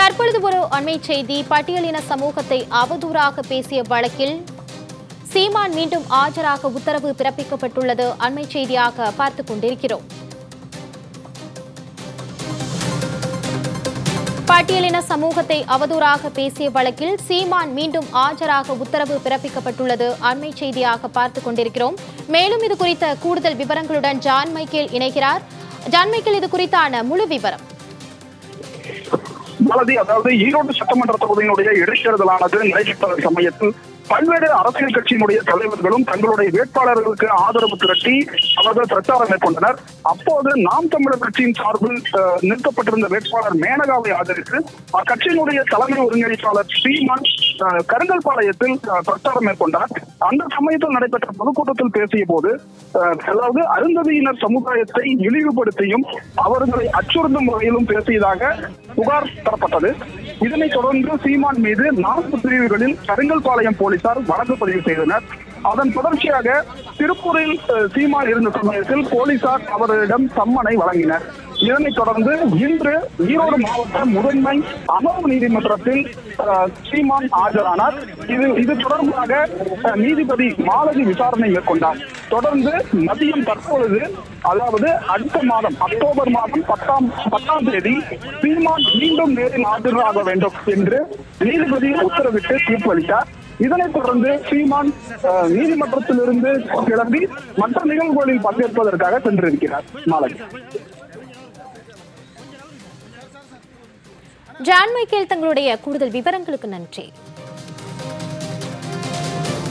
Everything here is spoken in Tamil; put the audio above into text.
தற்பொழுது ஒரு அண்மை செய்தி பட்டியலின சமூகத்தை அவதூறாக பேசிய வழக்கில் சீமான் மீண்டும் ஆஜராக உத்தரவு பிறப்பிக்கப்பட்டுள்ளது அண்மை செய்தியாக பார்த்துக் கொண்டிருக்கிறோம் பட்டியலின சமூகத்தை அவதூறாக பேசிய வழக்கில் சீமான் மீண்டும் ஆஜராக உத்தரவு பிறப்பிக்கப்பட்டுள்ளது அண்மை செய்தியாக பார்த்துக் கொண்டிருக்கிறோம் மேலும் இது குறித்த கூடுதல் விவரங்களுடன் ஜான் மைக்கேல் இணைகிறார் ஜான் மைக்கேல் இது குறித்தான முழு விவரம் மாலதி அதாவது ஈரோடு சட்டமன்ற தொகுதியினுடைய இடைத்தேர்தலானது நடைபெற்ற சமயத்தில் பல்வேறு அரசியல் கட்சியினுடைய தலைவர்களும் தங்களுடைய வேட்பாளர்களுக்கு ஆதரவு திரட்டி அவர்கள் பிரச்சாரம் மேற்கொண்டனர் அப்போது நாம் தமிழர் கட்சியின் சார்பில் அஹ், நிறுத்தப்பட்டிருந்த வேட்பாளர் மேனகாவை ஆதரித்து அக்கட்சியினுடைய தலைமை ஒருங்கிணைப்பாளர் ஸ்ரீமான் அஹ், கருங்கல்பாளையத்தில் அஹ், பிரச்சாரம் மேற்கொண்டார் அந்த சமயத்தில் நடைபெற்ற பொதுக்கூட்டத்தில் பேசிய போது அஹ், அதாவது அருந்ததியினர் சமுதாயத்தை இழிவுபடுத்தியும் அவர்களை அச்சுறுத்தும் வகையிலும் பேசியதாக புகார் தரப்பட்டது இதனைத் தொடர்ந்து சீமான் மீது நான்கு பிரிவுகளில் கருங்கல்பாளையம் போலீசார் வழக்கு பதிவு செய்தனர் அதன் தொடர்ச்சியாக திருப்பூரில் அஹ், சீமான் இருந்த சமயத்தில் போலீசார் அவரிடம் சம்மனை வழங்கினர் இதனைத் தொடர்ந்து இன்று ஈரோடு மாவட்ட முதன்மை அமர்வு நீதிமன்றத்தில் அஹ், சீமான் ஆஜரானார் இது இது தொடர்பாக அஹ், நீதிபதி மாலதி விசாரணை மேற்கொண்டார் தொடர்ந்து மதியம் தற்பொழுது அதாவது அடுத்த மாதம் அக்டோபர் மாதம் பத்தாம் பத்தாம் தேதி சீமான் மீண்டும் நேரில் ஆஜராக வேண்டும் என்று நீதிபதி உத்தரவிட்டு தீர்ப்பளித்தார் இதனைத் தொடர்ந்து சீமான் அஹ், நீதிமன்றத்திலிருந்து கிளம்பி மற்ற நிகழ்வுகளில் பங்கேற்பதற்காக சென்றிருக்கிறார் மாலதி ஜான் மைக்கேல் தங்களுடைய கூடுதல் விவரங்களுக்கு நன்றி